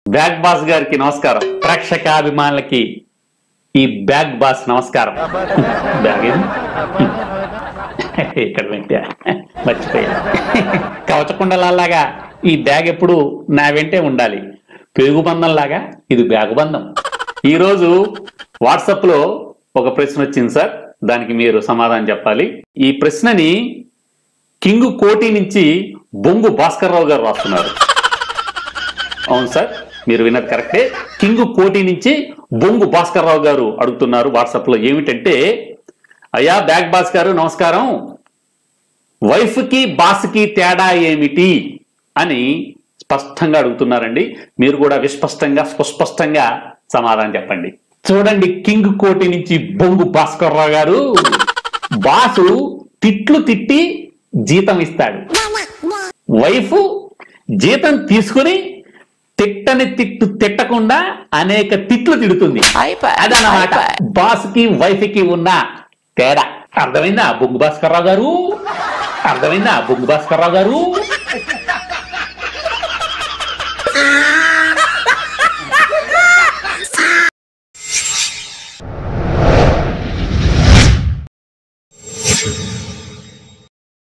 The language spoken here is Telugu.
బ్యాగ్ బాస్ గారికి నమస్కారం ప్రేక్షకాభిమానులకి ఈ బ్యాగ్ బాస్ నమస్కారం బ్యాగ్ ఏది? ఇక్కడ పెట్టా మర్చిపోయా కవచకుండలాగా ఈ బ్యాగ్ ఎప్పుడు నా వెంటే ఉండాలి పెరుగు బంధంలాగా ఇది బ్యాగు బంధం ఈరోజు వాట్సాప్ లో ఒక ప్రశ్న వచ్చింది సార్ దానికి మీరు సమాధానం చెప్పాలి ఈ ప్రశ్నని కింగ్ కోటి నుంచి బొంగు భాస్కర్ రావు గారు రాస్తున్నారు అవును సార్ మీరు విన్నది కరెక్టే కింగ్ కోటి నుంచి బొంగు భాస్కర్ రావు గారు అడుగుతున్నారు వాట్సాప్ లో ఏమిటంటే అయ్యా బ్యాగ్ బాస్ గారు నమస్కారం వైఫ్ కి బాస్ కి తేడా ఏమిటి అని స్పష్టంగా అడుగుతున్నారండి మీరు కూడా విస్పష్టంగా సుస్పష్టంగా సమాధానం చెప్పండి చూడండి కింగ్ కోటి నుంచి బొంగు భాస్కర్ రావు గారు బాసు తిట్లు తిట్టి జీతం ఇస్తాడు వైఫ్ జీతం తీసుకుని తిట్టని తిట్టు తిట్టకుండా అనేక తిట్లు తిడుతుంది అదనమాట బాస్ కి వైఫ్ కి ఉన్న తేడా అర్థమైందా బొంగు భాస్కర్ రావు గారు అర్థమైందా బొంగు భాస్కర్ రావు గారు